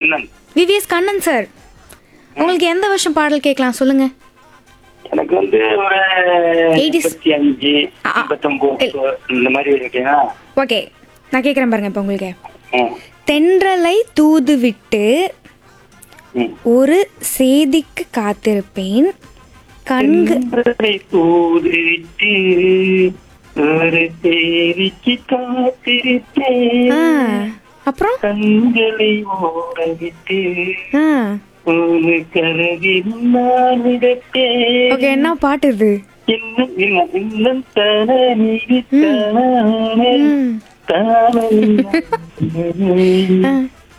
Kannan VVS Kannan sir உங்களுக்கு எந்த வருஷம் பாடல் கேட்கலாம் சொல்லுங்க எனக்கு வந்து ஒரு 80s. முப்பத்தி அஞ்சு ஆ, ஆ. முப்பத்தொன்பது இந்த மாதிரி இருக்கீங்களா ஓகே நான் கேட்குறேன் பாருங்க இப்போ உங்களுக்கு ம், தென்றலை தூது விட்டு ம். ஒரு சேதிக்கு காத்திருப்பேன் கண்கு தென்றலை தூதிட்டு ஒரு தேவிக்கு காத்திருப்பேன் ஆ அப்புறம் கண்களை ஓடவிட்டு ஆ ஒரு கரவில் நான் விடத்தேன் ஓகே என்ன பாட்டு இது இன்னும் இன்னும் இன்னும் தானே தானே ம். ஆ.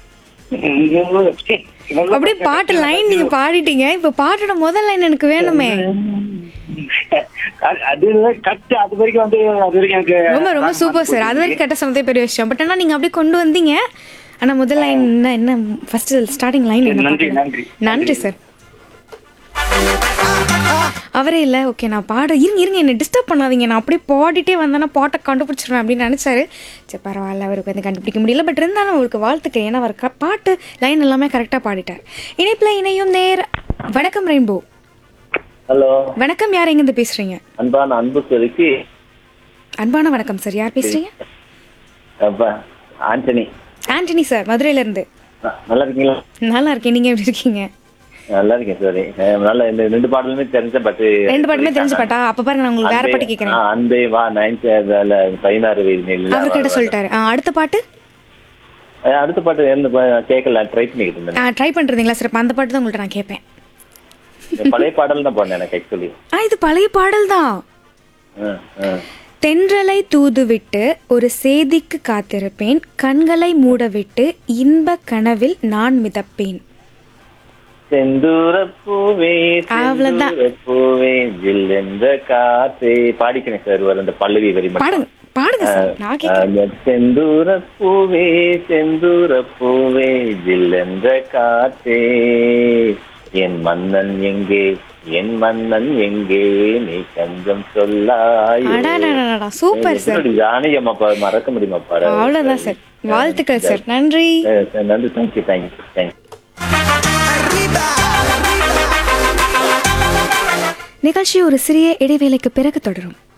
அப்படியே பாட்டு லைன் நீங்க பாடிட்டீங்க இப்ப பாட்டோட முதல் லைன் எனக்கு வேணுமே அது கட்டு அது வரைக்கும் வந்து அது வரைக்கும் எனக்கு ரொம்ப ரொம்ப சூப்பர் சார் அது வரைக்கும் கட்ட சொன்னதே பெரிய விஷயம் பட் ஆனா நீங்க அப்படியே கொண்டு வந்தீங்க ஆனா முதல் லைன் என்ன என்ன ஃபர்ஸ்ட் ஸ்டார்டிங் லைன் என்ன நன்றி, பாட்டு? நன்றி. நன்றி சார் அவரே இல்ல ஓகே நான் பாட இருங்க இருங்க என்ன டிஸ்டர்ப் பண்ணாதீங்க நான் அப்படியே பாடிட்டே வந்தேன்னா பாட்டை கண்டுபிடிச்சிருவேன் அப்படின்னு நினைச்சாரு சரி பரவாயில்ல அவருக்கு வந்து கண்டுபிடிக்க முடியல பட் இருந்தாலும் அவருக்கு வாழ்த்துக்கள் ஏன்னா அவர் க- பாட்டு லைன் எல்லாமே கரெக்டாக பாடிட்டார் இணைப்பில் இணையும் நேர் வணக்கம் ரெயின்போ ஹலோ வணக்கம் யார் எங்கேருந்து பேசுறீங்க அன்பான அன்பு சொலுக்கு அன்பான வணக்கம் சார் யார் பேசுறீங்க அப்பா ஆண்டனி ஆண்டனி சார் மதுரையில இருந்து ந- நல்லா இருக்கீங்களா நல்லா இருக்கேன் நீங்க எப்படி இருக்கீங்க நல்லா இருக்கேன் சரி நல்லா இந்த ரெண்டு பாடலுமே தெரிஞ்ச பாட்டு ரெண்டு பாட்டுமே தெரிஞ்ச பாட்டா அப்ப பாருங்க நான் உங்களுக்கு வேற பாட்டு கேட்கறேன் ஆ, அன்பே வா நைன்த் பதினாறு வயது நிலையில அவர் கிட்ட சொல்லிட்டாரு ஆ, அடுத்த பாட்டு அஹ் அடுத்த பாட்டு எந்த பா- கேட்கல ட்ரை பண்ணிக்கிட்டு இருந்தேன் ட்ரை பண்றீங்களா சார் அப்ப அந்த பாட்டு தான் உங்கள்ட்ட நான் கேட்பேன் இந்த பழைய பாடல் தான் பாடினேன் எனக்கு ஆக்சுவலி ஆ இது பழைய பாடல் தான் தென்றலை தூதுவிட்டு ஒரு சேதிக்கு காத்திருப்பேன் கண்களை மூடவிட்டு இன்ப கனவில் நான் மிதப்பேன் செந்தூர பூவே அவ்வளவுதான். செந்தூர பூவே ஜில்லென்ற காற்றே பாடிக்கிறேன் சார் வர அந்த பல்லவி வரி மட்டும் பாடுங்க பாடுங்க சார் நான் கேட்கறேன் அந்த செந்தூர பூவே செந்தூர பூவே ஜில்லென்ற காற்றே என் மன்னன் எங்கே என் மன்னன் எங்கே நீ கொஞ்சம் சொல்லாய் அடாடாடாடா சூப்பர் சார் ஜானகி அம்மா பா- மறக்க முடியுமா பாரு அவ்வளவுதான் சார் வாழ்த்துக்கள் சார் நன்றி நன்றி தேங்க்யூ தேங்க்யூ தேங்க்யூ நிகழ்ச்சி ஒரு சிறிய இடைவேளைக்கு பிறகு தொடரும்